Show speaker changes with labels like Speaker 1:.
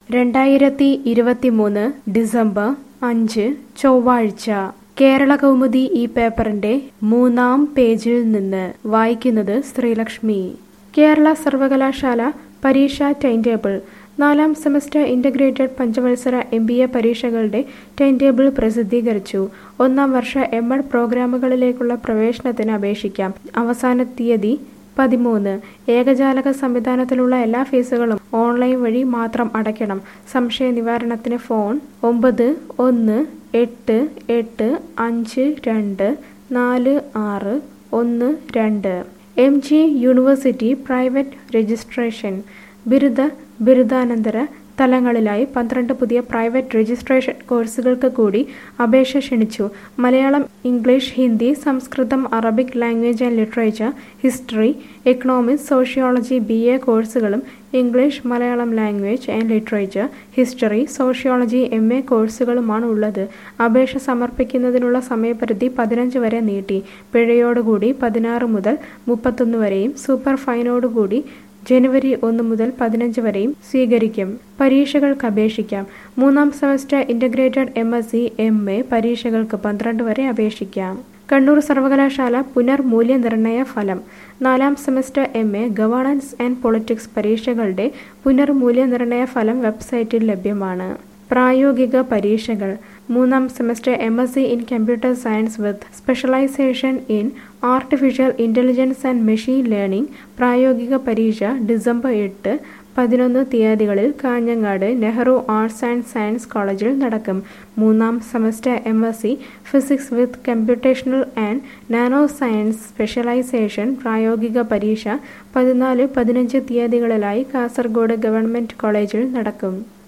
Speaker 1: രണ്ടായിരത്തി ഇരുപത്തിമൂന്ന് ഡിസംബർ അഞ്ച് ചൊവ്വാഴ്ച കേരള കൗമുദി ഈ പേപ്പറിന്റെ മൂന്നാം പേജിൽ നിന്ന് വായിക്കുന്നത് ശ്രീലക്ഷ്മി കേരള സർവകലാശാല പരീക്ഷാ ടൈം ടേബിൾ നാലാം സെമസ്റ്റർ ഇന്റഗ്രേറ്റഡ് പഞ്ചവത്സര എം ബി എ പരീക്ഷകളുടെ ടൈം ടേബിൾ പ്രസിദ്ധീകരിച്ചു ഒന്നാം വർഷ എം എഡ് പ്രോഗ്രാമുകളിലേക്കുള്ള പ്രവേശനത്തിന് അപേക്ഷിക്കാം അവസാന തീയതി പതിമൂന്ന് ഏകജാലക സംവിധാനത്തിലുള്ള എല്ലാ ഫീസുകളും ഓൺലൈൻ വഴി മാത്രം അടയ്ക്കണം സംശയ നിവാരണത്തിന് ഫോൺ ഒമ്പത് ഒന്ന് എട്ട് എട്ട് അഞ്ച് രണ്ട് നാല് ആറ് ഒന്ന് രണ്ട് M G university private registration ബിരുദ ബിരുദാനന്തര തലങ്ങളിലായി പന്ത്രണ്ട് പുതിയ പ്രൈവറ്റ് രജിസ്ട്രേഷൻ കോഴ്സുകൾക്ക് കൂടി അപേക്ഷ ക്ഷണിച്ചു Malayalam English Hindi Sanskrit Arabic language and literature history economics sociology B A കോഴ്സുകളും English Malayalam language and literature history sociology M A കോഴ്സുകളുമാണ് ഉള്ളത് അപേക്ഷ സമർപ്പിക്കുന്നതിനുള്ള സമയപരിധി പതിനഞ്ച് വരെ നീട്ടി പിഴയോടുകൂടി പതിനാറ് മുതൽ മുപ്പത്തൊന്ന് വരെയും സൂപ്പർ ഫൈനോടുകൂടി ജനുവരി ഒന്ന് മുതൽ പതിനഞ്ച് വരെയും സ്വീകരിക്കും പരീക്ഷകൾക്ക് അപേക്ഷിക്കാം മൂന്നാം semester integrated M S C M A പരീക്ഷകൾക്ക് പന്ത്രണ്ട് വരെ അപേക്ഷിക്കാം കണ്ണൂർ സർവകലാശാല പുനർമൂല്യനിർണയ ഫലം നാലാം semester M A governance and politics പരീക്ഷകളുടെ പുനർമൂല്യനിർണയ ഫലം വെബ്സൈറ്റിൽ ലഭ്യമാണ് പ്രായോഗിക പരീക്ഷകൾ മൂന്നാം semester M S C in computer science with specialisation in artificial intelligence and machine learning പ്രായോഗിക പരീക്ഷ ഡിസംബർ എട്ട് പതിനൊന്ന് തീയതികളിൽ Kanhangad Nehru arts and science കോളേജിൽ നടക്കും മൂന്നാം semester M S C physics with computational and nano science specialisation പ്രായോഗിക പരീക്ഷ പതിനാല് പതിനഞ്ച് തീയതികളിലായി കാസർഗോഡ് ഗവൺമെൻറ് കോളേജിൽ നടക്കും